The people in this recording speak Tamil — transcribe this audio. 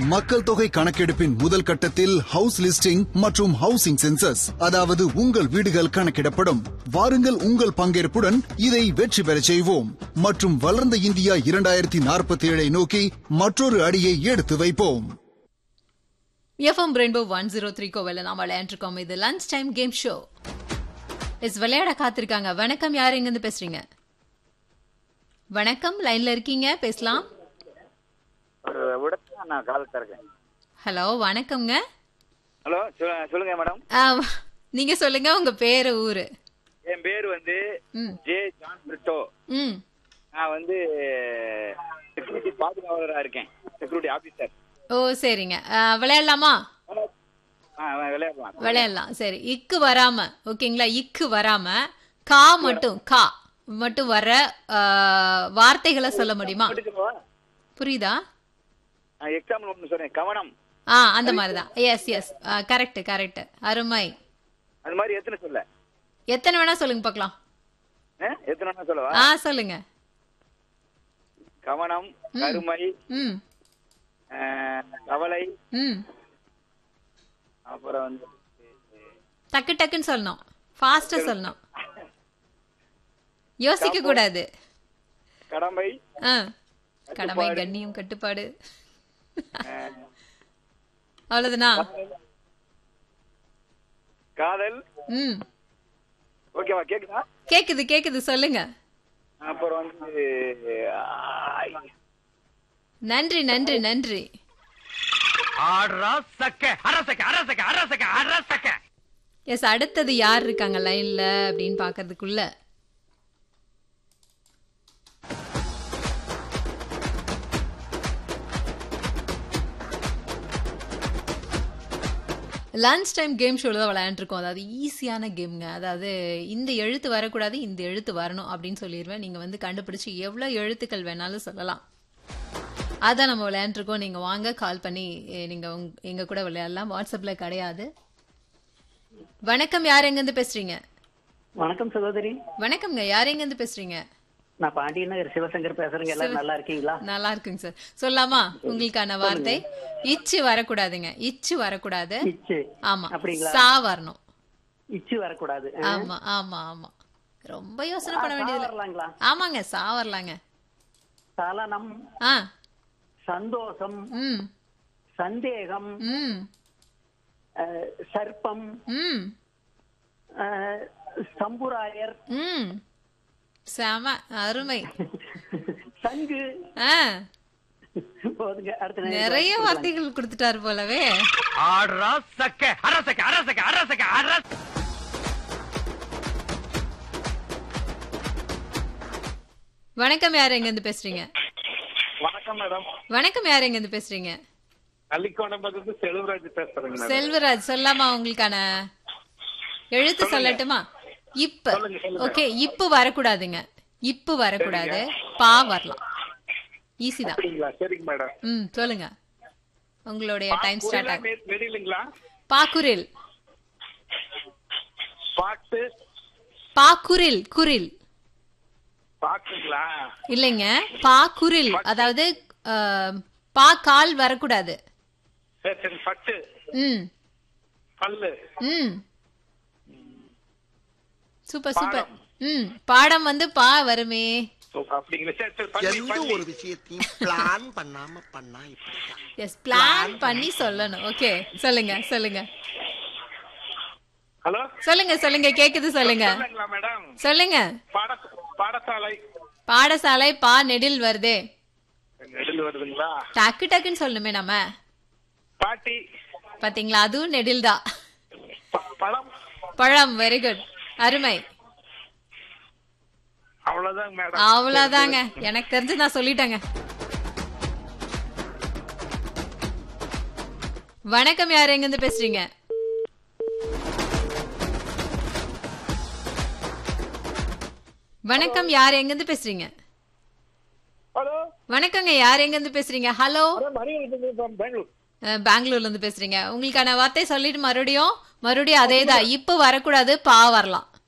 மக்கள் தொகை கணக்கெடுப்பின் முதல் கட்டத்தில் ஹவுஸ் லிஸ்டிங் மற்றும் ஹவுசிங் சென்சஸ் அதாவது உங்கள் வீடுகள் கணக்கிடப்படும் வாருங்கள் உங்கள் பங்கேற்புடன் இதை வெற்றி பெறச் செய்வோம் மற்றும் வளர்ந்த இந்தியா இரண்டாயிரத்தி நாற்பத்தி ஏழை நோக்கி மற்றொரு அடியை எடுத்து வைப்போம் FM rainbow one zero three கோவில நாம் விளையாண்டுருக்கோம் இது lunch time game show is விளையாட காத்திருக்காங்க வணக்கம் யார் எங்கிருந்து பேசுறீங்க வணக்கம் லைன்ல இருக்கீங்க பேசலாம் ஒரு விடத்துல நான் கால் தரேன் ஹலோ வணக்கம்ங்க ஹலோ சொல்லுங்க மேடம் ஆ, நீங்க சொல்லுங்க உங்க பேரு ஊரு என் பேர் வந்து ம் ஜே ஜான் பிரிட்டோ ம் நான் வந்து செக்யூரிட்டி பாதுகாவலராக இருக்கேன் செக்யூரிட்டி ஆபீசர் ஓ சரிங்க ஆ, விளையாடலாமா ஆ விளையாடலாம் விளையாடலாம் சரி இக்கு வராம ஓகேங்களா இக்கு வராம கா மட்டும் கா மட்டும் வர ஆ, வார்த்தைகளை சொல்ல முடியுமா புரியுதா எக்ஸாம்பிள் ஒன்று சொல்றேன் கவனம் ஆ அந்த மாதிரி தான் எஸ் எஸ் கரெக்ட் கரெக்ட் அருமை அது மாதிரி எத்தனை சொல்ல எத்தனை வேணா சொல்லுங்க பார்க்கலாம் ஆ? எத்தனை வேணா சொல்லவா ஆ சொல்லுங்க கவனம் கருமை ம் ஆ, கவலை ம் அப்புறம் வந்து டக்கு டக்குன்னு சொல்லணும் ஃபாஸ்டா சொல்லணும் யோசிக்க கூடாது கடமை ஆ கடமை கண்ணியம் கட்டுப்பாடு ஆ, அவ்வளவுதானா காதல் ம் ஓகேவா கேக்குதா கேக்குது கேக்குது சொல்லுங்க அப்புறம் வந்து ஆய். நன்றி நன்றி நன்றி அரசக்க அரசக்க அரசக்க அரசக்க அரசக்க எஸ் அடுத்தது யார் இருக்காங்க லைன்ல அப்படின்னு பாக்குறதுக்குள்ள லஞ்ச் டைம் கேம் ஷோல தான் விளையாண்டுருக்கோம் அதாவது ஈஸியான கேம்ங்க அதாவது இந்த எழுத்து வரக்கூடாது இந்த எழுத்து வரணும் அப்படின்னு சொல்லிடுவேன் நீங்க வந்து கண்டுபிடிச்சு எவ்வளவு எழுத்துக்கள் வேணாலும் சொல்லலாம் அதான் நம்ம விளையாண்டுருக்கோம் நீங்க வாங்க கால் பண்ணி எ, நீங்க உங்க- எங்க கூட விளையாடலாம் வாட்ஸ்அப்ல கிடையாது வணக்கம் யார் எங்கிருந்து பேசுறீங்க வணக்கம் சகோதரி வணக்கம்ங்க யார் எங்கிருந்து பேசுறீங்க நான் பாண்டியன் நகர் சிவசங்கர் பேசுறேங்க எல்லாரும் நல்லா இருக்கீங்களா நல்லா இருக்குங்க சார் சொல்லாமா உங்களுக்கான வார்த்தை இச்சு வரக்கூடாதுங்க இச்சு வரக்கூடாது இச்சு ஆமா அப்படிங்களா? சா வரணும் இச்சு வரக்கூடாது ஆமா ஆமா ஆமா ரொம்ப யோசனை பண்ண வேண்டியது வரலாங்களா ஆமாங்க சா வரலாங்க சலனம் ஆ சந்தோஷம் ம் சந்தேகம் ம் அஹ், சர்ப்பம் ம் அஹ், சம்புராயர் ம் செம அருமை சங்கு ஆ போதுங்க அடுத்த நேரம் நிறைய வார்த்தைகள் கொடுத்துட்டாரு போலவே அரசக்க அரசக்க அரசக்க அரசக்க அரச வணக்கம் யார் எங்கிருந்து பேசுறீங்க வணக்கம் மேடம் வணக்கம் யார் எங்கிருந்து பேசுறீங்க அள்ளிக்கோணம்பது செல்வராஜ் பேசுறேங்க மேடம் செல்வராஜ் சொல்லாமா உங்களுக்கான எழுத்து சொல்லட்டுமா இப்ப ஓகே இப்பு வரக்கூடாதுங்க இப்பு வரக்கூடாது பா வரலாம் ஈஸி தான் அப்படிங்களா சரிங்க மேடம் ம் சொல்லுங்க உங்களுடைய டைம் ஸ்டார்ட் ஆகும் வெளியிலுங்களா பாக்குரில் பாட்டு பாக்குரில் குரில் பாட்டுங்களா இல்லைங்க பாக்குரில் அதாவது அஹ், பா கால் வரக்கூடாது சரி சரி பட்டு ம் பல்லு ம் சூப்பர் சூப்பர் ம் பாடம் வந்து பா வருமே ஓ, அப்படிங்களா சரி சரி பண்ணி எந்த பண்ணி ஒரு விஷயத்தையும் பிளான் பண்ணாம பண்ணா இப்படிதான் எஸ் பிளான் பண்ணி சொல்லணும் ஓகே சொல்லுங்க சொல்லுங்க ஹலோ சொல்லுங்க சொல்லுங்க கேக்குது சொல்லுங்க சொல்லுங்களா மேடம் சொல்லுங்க பாட பாடசாலை பாடசாலை பா நெடில் வருதே நெடில் வருதுங்களா டக்கு டக்குன்னு சொல்லணுமே நம்ம பாட்டி பாத்தீங்களா அதுவும் நெடில் தான் ப- பழம் பழம் வெரி குட் அருமை அவ்வளவுதாங்க மேடம் அவ்வளவுதாங்க எனக்கு தெரிஞ்சு நான் சொல்லிட்டேங்க வணக்கம் யார் எங்க இருந்து பேசுறீங்க வணக்கம் யார் எங்க இருந்து பேசுறீங்க ஹலோ வணக்கங்க யார் எங்க இருந்து பேசுறீங்க ஹலோ மணியன் பெங்களூர் அஹ், பெங்களூர்ல இருந்து பேசுறீங்க உங்களுக்கான வார்த்தை சொல்லிட்டு மறுபடியும் மறுபடியும் அதேதான் இப்ப வரக்கூடாது பா வரலாம்